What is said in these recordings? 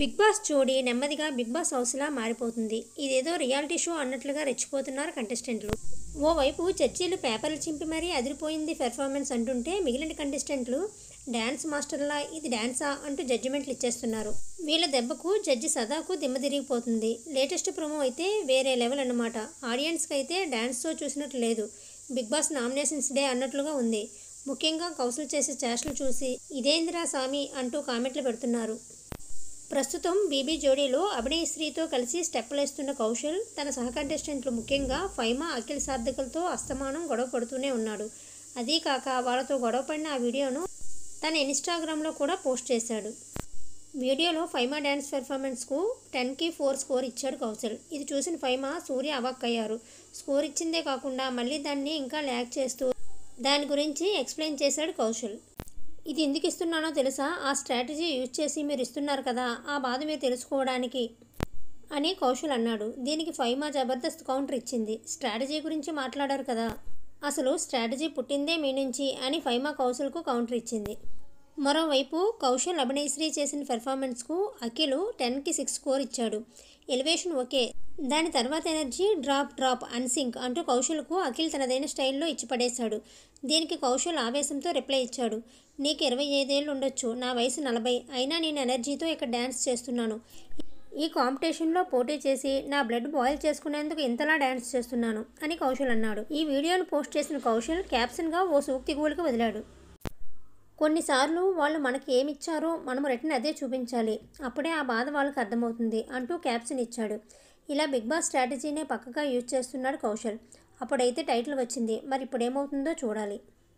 big boss జోడీ నెమ్మదిగా big boss హౌస్లా మారిపోతుంది ఇదేదో రియాలిటీ షో అన్నట్లుగా రెచ్చిపోతున్నారు కంటెస్టెంట్లు ఓవైపు చర్చీలు పేపర్లు చింపి మరీ అదిరిపోయింది పెర్ఫార్మెన్స్ అంటుంటే మిగిలిన కంటెస్టెంట్లు డ్యాన్స్ మాస్టర్లా ఇది డ్యాన్సా అంటూ జడ్జిమెంట్లు ఇచ్చేస్తున్నారు వీళ్ళ దెబ్బకు జడ్జి సదాకు దిమ్మ తిరిగిపోతుంది లేటెస్ట్ ప్రోమో అయితే వేరే లెవెల్ అన్నమాట ఆడియన్స్కి అయితే డ్యాన్స్తో చూసినట్లు లేదు బిగ్ బాస్ నామినేషన్స్ డే అన్నట్లుగా ఉంది ముఖ్యంగా కౌశల్ చేసే చేష్టలు చూసి ఇదేందిరా సామి అంటూ కామెంట్లు పెడుతున్నారు ప్రస్తుతం బీబీ జోడీలో అభినయశ్రీతో కలిసి స్టెప్పులేస్తున్న కౌశల్ తన సహ కంటెస్టెంట్లు ముఖ్యంగా ఫైమా అఖిల్ సార్థకలతో అస్తమానం గొడవ పడుతూనే ఉన్నాడు అదీ కాక వాళ్ళతో గొడవ పడిన ఆ వీడియోను తన ఇన్స్టాగ్రామ్లో కూడా పోస్ట్ చేశాడు వీడియోలో ఫైమా డ్యాన్స్ పెర్ఫార్మెన్స్కు టెన్కి ఫోర్ స్కోర్ ఇచ్చాడు కౌశల్ ఇది చూసిన ఫైమా సూర్య అవాక్కయ్యారు స్కోర్ ఇచ్చిందే కాకుండా మళ్ళీ దాన్ని ఇంకా ల్యాక్ చేస్తూ దాని గురించి ఎక్స్ప్లెయిన్ చేశాడు కౌశల్ ఇది ఎందుకు ఇస్తున్నానో తెలుసా ఆ స్ట్రాటజీ యూజ్ చేసి మీరు ఇస్తున్నారు కదా ఆ బాధ మీరు తెలుసుకోవడానికి అని కౌశల్ అన్నాడు దీనికి ఫైమా జబర్దస్త్ కౌంటర్ ఇచ్చింది స్ట్రాటజీ గురించి మాట్లాడారు కదా అసలు స్ట్రాటజీ పుట్టిందే మీ నుంచి అని ఫైమా కౌశల్కు కౌంటర్ ఇచ్చింది మరోవైపు కౌశల్ అభినయశ్రీ చేసిన పెర్ఫార్మెన్స్కు అఖిల్ టెన్కి సిక్స్ స్కోర్ ఇచ్చాడు ఎలివేషన్ ఓకే దాని తర్వాత ఎనర్జీ డ్రాప్ డ్రాప్ అన్సింక్ అంటూ కౌశల్కు అఖిల్ తనదైన స్టైల్లో ఇచ్చి పడేశాడు దీనికి కౌశల్ ఆవేశంతో రిప్లై ఇచ్చాడు నీకు ఇరవై ఐదేళ్ళు ఉండొచ్చు నా వయసు నలభై అయినా నేను ఎనర్జీతో ఇక్కడ డ్యాన్స్ చేస్తున్నాను ఈ కాంపిటీషన్లో పోటీ చేసి నా బ్లడ్ బాయిల్ చేసుకునేందుకు ఇంతలా డ్యాన్స్ చేస్తున్నాను అని కౌశల్ అన్నాడు ఈ వీడియోను పోస్ట్ చేసిన కౌశల్ క్యాప్షన్గా ఓ సూక్తి గూలికి వదిలాడు కొన్నిసార్లు వాళ్ళు మనకి ఏమిచ్చారో మనం రిటర్న్ అదే చూపించాలి అప్పుడే ఆ బాధ వాళ్ళకి అర్థమవుతుంది అంటూ క్యాప్షన్ ఇచ్చాడు ఇలా బిగ్ బాస్ స్ట్రాటజీనే పక్కగా యూజ్ చేస్తున్నాడు కౌశల్ అప్పుడైతే టైటిల్ వచ్చింది మరి ఇప్పుడు ఏమవుతుందో చూడాలి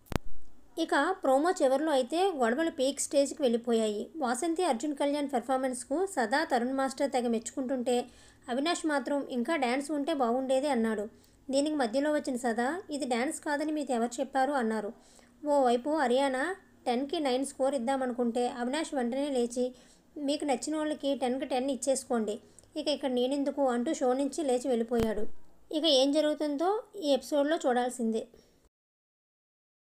ఇక ప్రోమో చివరిలో అయితే గొడవలు పీక్ స్టేజ్కి వెళ్ళిపోయాయి వాసంతి అర్జున్ కళ్యాణ్ పెర్ఫార్మెన్స్కు సదా తరుణ్ మాస్టర్ తెగ మెచ్చుకుంటుంటే అవినాష్ మాత్రం ఇంకా డ్యాన్స్ ఉంటే బాగుండేది అన్నాడు దీనికి మధ్యలో వచ్చిన సదా ఇది డ్యాన్స్ కాదని మీకు ఎవరు చెప్పారు అన్నారు ఓవైపు హర్యానా టెన్కి నైన్ స్కోర్ ఇద్దామనుకుంటే అవినాష్ వెంటనే లేచి మీకు నచ్చిన వాళ్ళకి టెన్కి టెన్ ఇచ్చేసుకోండి ఇక ఇక్కడ నేనెందుకు అంటూ షో నుంచి లేచి వెళ్ళిపోయాడు ఇక ఏం జరుగుతుందో ఈ ఎపిసోడ్లో చూడాల్సిందే